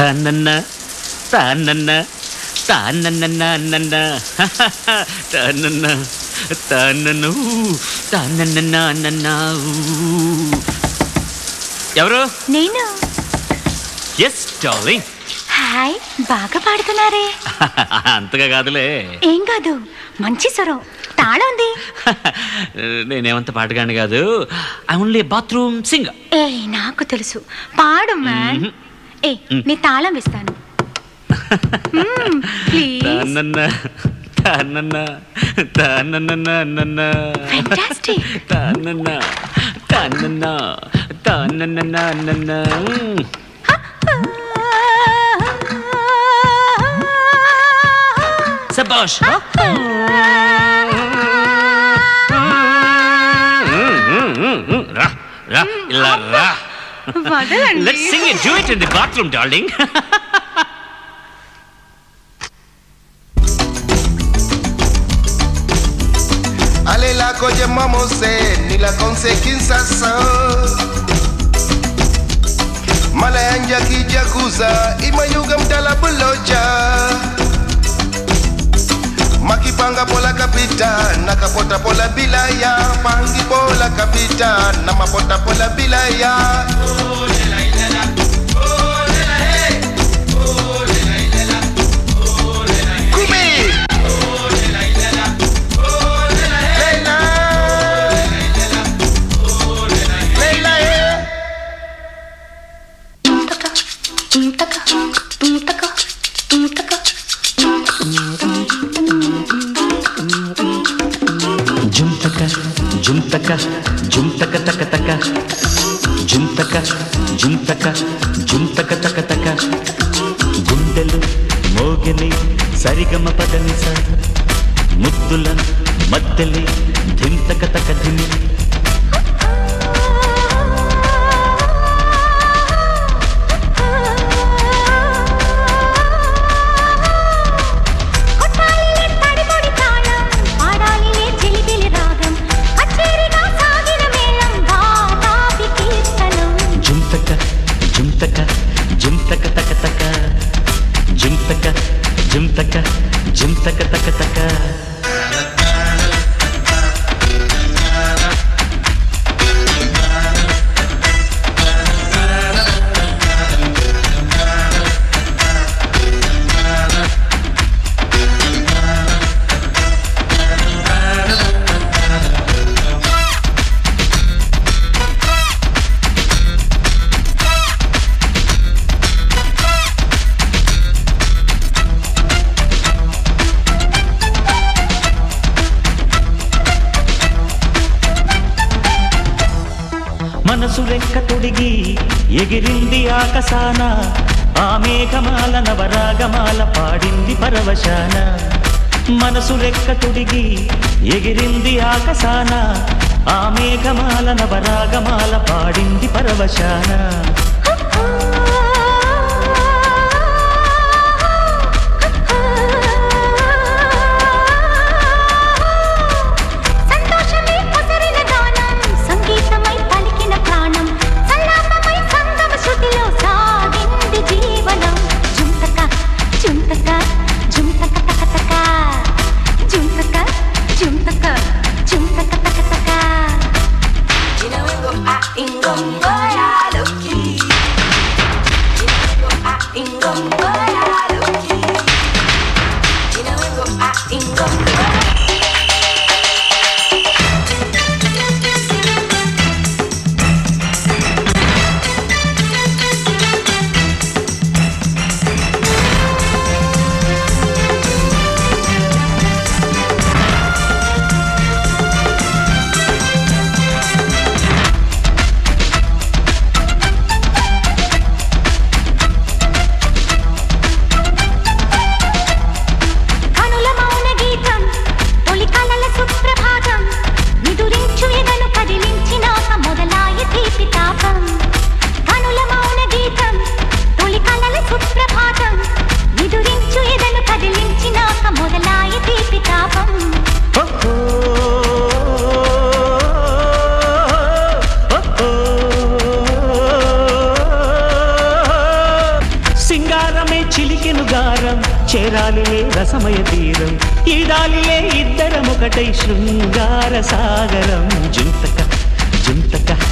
తానన్న తానన్న తానన్న తానన్న తానన్న తానన్న ఎవరు నేను yes darling hi బాగా పాడుతున్నారే అంతగా కాదులే ఏం కాదు మంచి స్వరం తాళం ఉంది నేనేమంత పాటగాని కాదు ఐ ఓన్లీ బాత్రూమ్ సింగర్ ఏ నాకు తెలుసు పాడు మ్యాన్ ఏ నీ తాళం ఇస్తాను ప్లీజ్ తానన్న తానన్న తానన్న Fantastic. తానన్న తానన్న తానన్న సబాష్ రా రా ఇలా రా వదలండి let's sing it do it in the bathroom darling Ale la koje mamose ni la konsekinsa sa Mala yanja kijakuza imayuga mtala bulocha Makipanga pola kapita na kapota pola bilaya Pangi pola kapita na mapota pola bilaya Kumi Leila Leila eh జుంతక జుంతక జుంతక తక తక జుంతక జుంతక జుంతక తక తక గుండెలు మోగిని సరిగమ పదని స ముద్దుల మద్దెలి ధింతక తక ధిమి కొట్టాలిలే తడిపొడి తాళం, పాడాలిలే చిలిపిలి రాగం, కచేరీగా సాగిన మేళం, వాతాపి కీర్తనం. జుంతక జుంతక జుంతక తక తక జుంతక జుంతక జుంతక తక తక మనసు రెక్క తొడిగి ఎగిరింది ఆకాశాన ఆ మేఘమాల నవరాగమాల పాడింది పరవశాన మనసు రెక్క తొడిగి ఎగిరింది ఆకాశాన ఆ మేఘమాల నవరాగమాల పాడింది పరవశాన సంతోషమే పసరిన గానం, సంగీతమై పలికిన ప్రాణం, సల్లాపమై సంగమ శృతిలో సాగింది జీవనం. జుంతక, జుంతక, జుంతక తక తక. జుంతక, జుంతక, జుంతక తక తక. శృంగారం చేరాలిలే రసమయ తీరం ఈదాలిలే ఇద్దరం ఒకటై శృంగార సాగరం జుంతక జుంతక